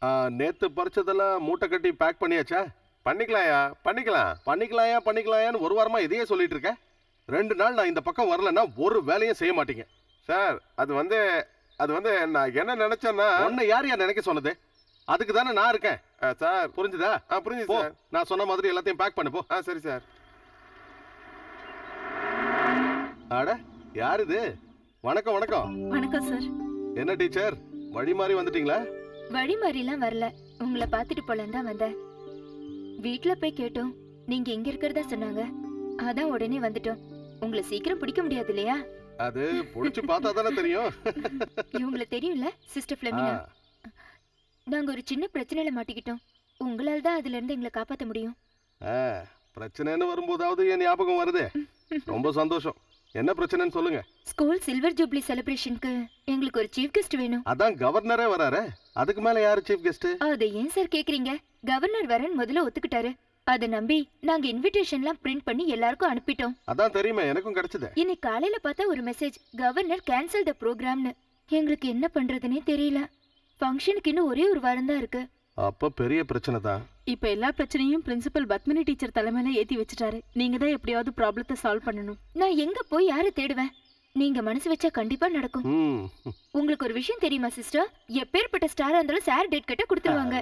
ஆ, நேத்து பறிச்சதெல்லாம் மூட்டை கட்டி பேக் பண்ணியாச்சா பண்ணிக்கலாம்யா பண்ணிக்கலாம் பண்ணிக்கலாயா பண்ணிக்கலாயான்னு ஒரு வாரமா இதையே சொல்லிட்டு இருக்க ரெண்டு நாள் நான் இந்த பக்கம் வரலன்னா ஒரு வேலையும் செய்ய மாட்டீங்க சார் அது வந்து அது வந்து நான் என்ன நினைச்சேன்னா உன்னை யார் யார் நினைக்க சொன்னது அதுக்கு தானே நான் இருக்கேன் ஆ, சார் புரிஞ்சுதா ஆ புரிஞ்சுது போ சார் நான் சொன்ன மாதிரி எல்லாத்தையும் பேக் பண்ணு போ ஆ சரி சார் அட யார் இது வணக்கம் வணக்கம் வணக்கம் சார் என்ன டீச்சர் வழி மாறி வந்துட்டீங்களா வழி மாதிரிலாம் வரல உங்களை பார்த்துட்டு போலன்னு தான் வந்தேன் வீட்ல போய் கேட்டோம் நீங்க எங்க இருக்கிறதா சொன்னாங்க அதான் உடனே வந்துட்டோம் உங்களை சீக்கிரம் பிடிக்க முடியாது இல்லையா அது புடிச்சு பார்த்தா தானே தெரியும் இவங்கள தெரியும்ல சிஸ்டர் ஆ, ஃபிளமினா நாங்க ஒரு சின்ன பிரச்சனையில மாட்டிக்கிட்டோம் உங்களால தான் அதுல இருந்து எங்களை காப்பாத்த முடியும் ஆ, பிரச்சனைன்னு வரும்போதாவது என் ஞாபகம் வருதே ரொம்ப சந்தோஷம் என்ன பிரச்சனைன்னு சொல்லுங்க ஸ்கூல் சில்வர் ஜூப்ளி செலிப்ரேஷனுக்கு எங்களுக்கு ஒரு சீஃப் கெஸ்ட் வேணும் அதான் கவர்னரே வராரே அதுக்கு மேல யாரு சீஃப் கெஸ்ட் அதை ஏன் சார் கேக்குறீங்க கவர்னர் வரேன் முதல்ல ஒத்துக்கிட்டாரு அதை நம்பி நாங்க இன்விடேஷன்லாம் பிரிண்ட் பண்ணி எல்லாருக்கும் அனுப்பிட்டோம் அதான் தெரியுமே எனக்கும் கிடைச்சது இன்னைக்கு காலையில பார்த்தா ஒரு மெசேஜ் கவர்னர் கேன்சல் த ப்ரோக்ராம்னு எங்களுக்கு என்ன பண்றதுனே தெரியல ஃபங்க்ஷனுக்கு இன்னும் ஒரே ஒரு வாரம் தான் இருக்கு அப்ப பெரிய பிரச்சனை தான் இப்ப எல்லா பிரச்சனையும் பிரின்சிபல் பத்மினி டீச்சர் தலைமையில ஏத்தி வச்சுட்டாரு நீங்க தான் எப்படியாவது ப்ராப்ளத்தை சால்வ் பண்ணணும் நான் எங்க போய் யாரை தேடுவேன் நீங்க மனசு வச்சா கண்டிப்பா நடக்கும் ம் உங்களுக்கு ஒரு விஷயம் தெரியுமா சிஸ்டர் எப்பேற்பட்ட ஸ்டாரா இருந்தாலும் சார் டேட் கிட்ட கொடுத்துருவாங்க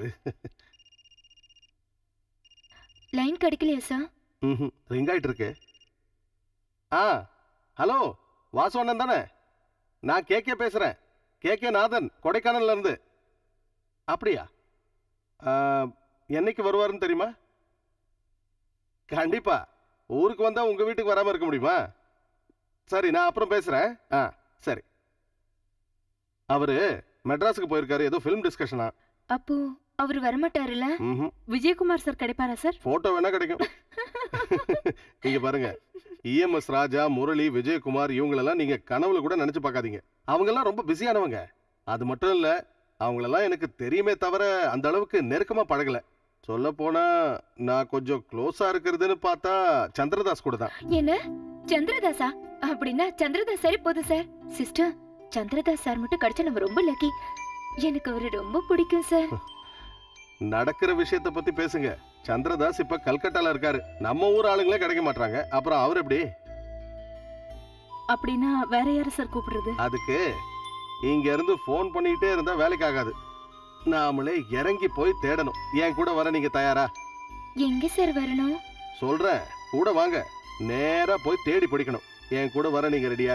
லைன் கிடைக்கலையா சார் ம் ரிங் ஆயிட்டு இருக்கு ஆ ஹலோ வாசவண்ணன் தானே நான் கே கே பேசுறேன் கே கே நாதன் கொடைக்கானல்ல இருந்து அப்படியா ஆ, என்னைக்கு வருவாருன்னு தெரியுமா கண்டிப்பா ஊருக்கு வந்தா உங்க வீட்டுக்கு வராம இருக்க முடியுமா சரி நான் அப்புறம் பேசுறேன் ஆ சரி அவரு மெட்ராஸுக்கு போயிருக்காரு ஏதோ ஃபிலிம் டிஸ்கஷனா அப்போ அவர் வரமாட்டாருல்ல ம் விஜயகுமார் சார் கிடைப்பாரா சார் போட்டோ வேணா கிடைக்கும் நீங்க பாருங்க இஎம்எஸ் ராஜா முரளி விஜயகுமார் இவங்களெல்லாம் நீங்க கனவுல கூட நினைச்சு பார்க்காதீங்க அவங்கெல்லாம் ரொம்ப பிஸியானவங்க அது மட்டும் இல்ல அவங்களெல்லாம் எனக்கு தெரியுமே தவிர அந்த அளவுக்கு நெருக்கமா பழகல சொல்ல போனா நான் கொஞ்சம் க்ளோஸா இருக்கிறதுன்னு பார்த்தா சந்திரதாஸ் கூட தான் என்ன சந்திரதாஸா அப்படின்னா சந்திரதாஸ் சரி போதும் சார் சிஸ்டர் சந்திரதாஸ் சார் மட்டும் கிடைச்சா நம்ம ரொம்ப லக்கி எனக்கு அவரு ரொம்ப பிடிக்கும் சார் நடக்கிற விஷயத்த பத்தி பேசுங்க சந்திரதாஸ் இப்ப கல்கட்டால இருக்காரு நம்ம ஊர் ஆளுங்களே கிடைக்க மாட்டாங்க அப்புறம் அவர் எப்படி அப்படின்னா வேற யார சார் கூப்பிடுறது அதுக்கு இங்க இருந்து ஃபோன் பண்ணிட்டே இருந்தா வேலைக்கு ஆகாது நாமளே இறங்கி போய் தேடணும் என் கூட வர நீங்க தயாரா எங்க சார் வரணும் சொல்றேன் கூட வாங்க நேரா போய் தேடி பிடிக்கணும் என் கூட வர நீங்க ரெடியா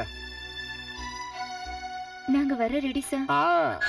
நாங்க வர ரெடி சார் ஆ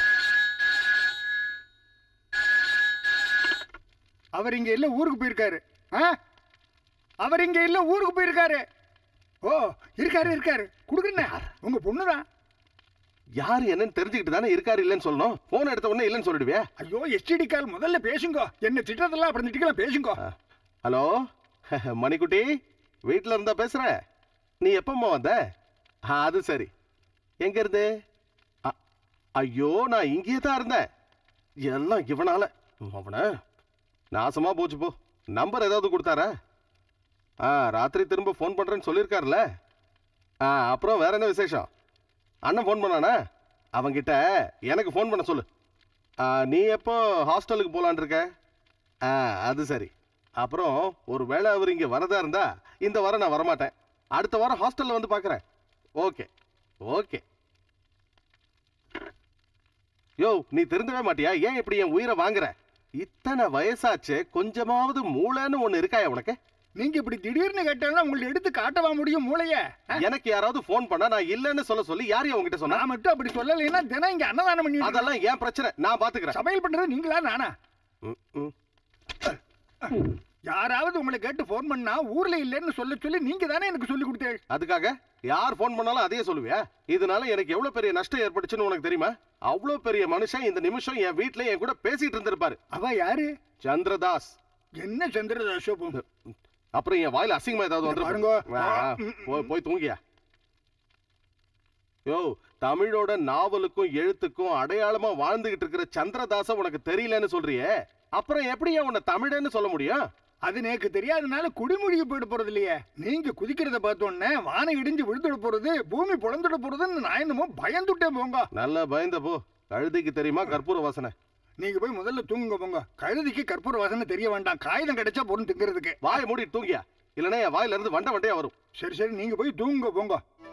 அவர் இங்க இல்ல ஊருக்கு போயிருக்காரு ஆ அவர் இங்க இல்ல ஊருக்கு போயிருக்காரு ஓ இருக்காரு இருக்காரு கொடுக்குறேன் உங்க பொண்ணுதான் யார் என்னன்னு தெரிஞ்சுக்கிட்டு தானே இருக்காரு இல்லைன்னு சொல்லணும் போன் எடுத்த உடனே இல்லைன்னு சொல்லிடுவியா ஐயோ எஸ்டிடி கால் முதல்ல பேசுங்க என்ன திட்டத்தெல்லாம் அப்புறம் திட்டிக்கலாம் பேசுங்க ஹலோ மணிக்குட்டி வீட்டில் இருந்தா பேசுற நீ எப்பம்மா வந்த ஆ, அது சரி எங்க இருந்து அ- ஐயோ நான் இங்கேயே தான் இருந்தேன் எல்லாம் இவனால அவன நாசமா போச்சு போ நம்பர் ஏதாவது கொடுத்தாரா ஆ ராத்திரி திரும்ப ஃபோன் பண்றேன்னு சொல்லியிருக்காருல்ல ஆ அப்புறம் வேற என்ன விசேஷம் அண்ணன் ஃபோன் பண்ணானா அவன்கிட்ட எனக்கு ஃபோன் பண்ண சொல்லு ஆ, நீ எப்போ ஹாஸ்டலுக்கு போலான் இருக்க ஆ அது சரி அப்புறம் ஒரு வேளை அவர் இங்கே வரதா இருந்தா இந்த வாரம் நான் வரமாட்டேன் அடுத்த வாரம் ஹாஸ்டல்ல வந்து பார்க்குறேன் ஓகே ஓகே யோ நீ திருந்தவே மாட்டியா ஏன் இப்படி என் உயிரை வாங்குற இத்தனை வயசாச்சு கொஞ்சமாவது மூளைன்னு ஒன்று இருக்காயா உனக்கு நீங்க இப்படி திடீர்னு கேட்டாலும் உங்களை எடுத்து காட்டவா முடியும் மூளைய எனக்கு யாராவது ஃபோன் பண்ணா நான் இல்லைன்னு சொல்ல சொல்லி யார் உங்ககிட்ட சொன்னா நான் மட்டும் அப்படி சொல்லலைன்னா தினம் இங்க அன்னதானம் பண்ணி அதெல்லாம் ஏன் பிரச்சனை நான் பாத்துக்கிறேன் சமையல் பண்றது நீங்களா நானா ம், ம். யாராவது உங்களை கேட்டு ஃபோன் பண்ணா ஊர்ல இல்லைன்னு சொல்ல சொல்லி நீங்க தானே எனக்கு சொல்லி கொடுத்தீங்க அதுக்காக யார் ஃபோன் பண்ணாலும் அதையே சொல்லுவியா இதனால எனக்கு எவ்வளவு பெரிய நஷ்டம் ஏற்பட்டுச்சுன்னு உனக்கு தெரியுமா அவ்வளவு பெரிய மனுஷன் இந்த நிமிஷம் என் வீட்ல என் கூட பேசிட்டு இருந்திருப்பாரு அவ யாரு சந்திரதாஸ் என்ன சந்திரதாசோபம் அப்புறம் என் வாயில அசிங்கமா ஏதாவது வந்து பாருங்க. போய் போய் தூங்கியா யோ தமிழோட நாவலுக்கும் எழுத்துக்கும் அடையாளமா வாழ்ந்துகிட்டு இருக்கிற சந்திரதாச உனக்கு தெரியலன்னு சொல்றியே அப்புறம் எப்படி உன்னை தமிழன்னு சொல்ல முடியும் அது நேக்கு தெரியாதனால குடிமொழிக்கு போயிட போறது இல்லையே நீங்க குதிக்கிறத பார்த்தோன்னே வானம் இடிஞ்சு விழுந்துட போறது பூமி புலந்துட போறதுன்னு நான் என்னமோ பயந்துட்டேன் போங்க நல்லா பயந்த போ கழுதைக்கு தெரியுமா கற்பூர வாசனை நீங்க போய் முதல்ல தூங்குங்க போங்க கழுதிக்கு கற்பூர வாசனை தெரிய வேண்டாம் காகிதம் கிடைச்சா பொருள் திங்கிறதுக்கு வாயை மூடி தூங்கியா இல்லைன்னா என் வாயில இருந்து வண்ட வண்டையா வரும் சரி சரி நீங்க போய் தூங்குங்க போங்க